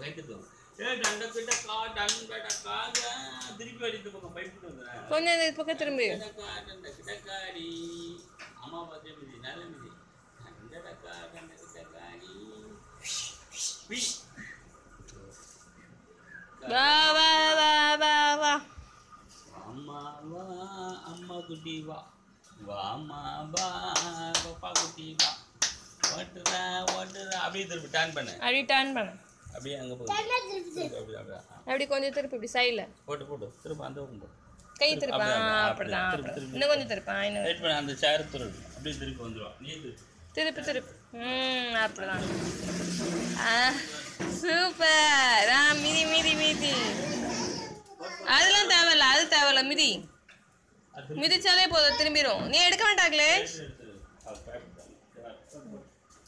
கைத்துட்டு ஏ டண்ட கிட்ட கா டன் பேட காக திருப்பி அடித்து பக்கம் பைப்பிட்டு வந்துடுறேன் கொஞ்சம் இந்த பக்கம் திரும்பி டண்டக்கா டண்ட கிட்டக்காடி அம்மா பார்த்தே மிதி நல்ல மிதி டண்டக்கா டண்ட கிட்டக்காடி பி வா வா வா வா வா அம்மா வா அம்மா குட்டி வா வா அம்மா வா பப்பா குட்டி வா ஓட்டுறா ஓட்டுறா அப்படியே திருப்பி டர்ன் பண்ணு அப்படி டர்ன் பண்ணு அப்படியே அங்கே போகுது திருப்பி அப்படியே அப்படியே ஆ. அப்படி கொஞ்சம் திருப்பி இப்படி சைடில் போட்டு போட்டு திரும்ப அந்த பக்கம் போ கை திருப்பா அப்படிதான், அப்படிதான் திருப்பி, அப்படிதான். திருப்பி. இன்னும் கொஞ்சம் திருப்பா இன்னும் வெயிட் பண்ண அந்த சேர் திருடு அப்படியே திருப்பி வந்துடும் நீ திருப்பி திருப்பி திருப்பி ம் அப்படிதான் ஆ சூப்பர் ஆ மிதி மிதி மிதி அதெல்லாம் தேவையில்ல அது தேவையில்ல மிதி அது மிதிச்சாலே போதும் திரும்பிடும் நீ எடுக்க வேண்டாங்களே எடுத்து, எடுத்து. அது pack பண்ணு.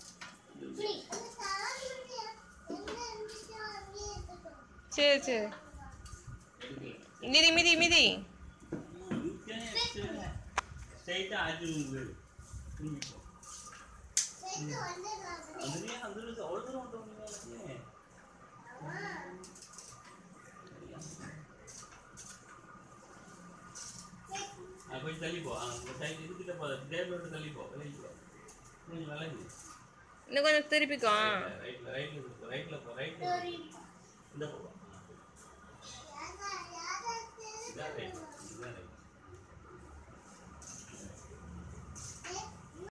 சரி சரி மிதி மிதி மிதி ஸ்ட்ரைட்டா ஆச்சு உங்களுக்கு திரும்பி போ. அதுலயே அந்த அளவுக்கு அவ்வளவு தூரம் வந்தவங்க கொஞ்சம் தள்ளி போ அந்த சைடு இதுக்கிட்ட போ டேபிள் விட்டு தள்ளி போ விலகி போ கொஞ்சம் விலகி இன்னும் கொஞ்சம் திருப்பிக்கோ ரைட்ல ரைட்ல போ ரைட்ல போ ரைட்ல இந்த போ இதான் right.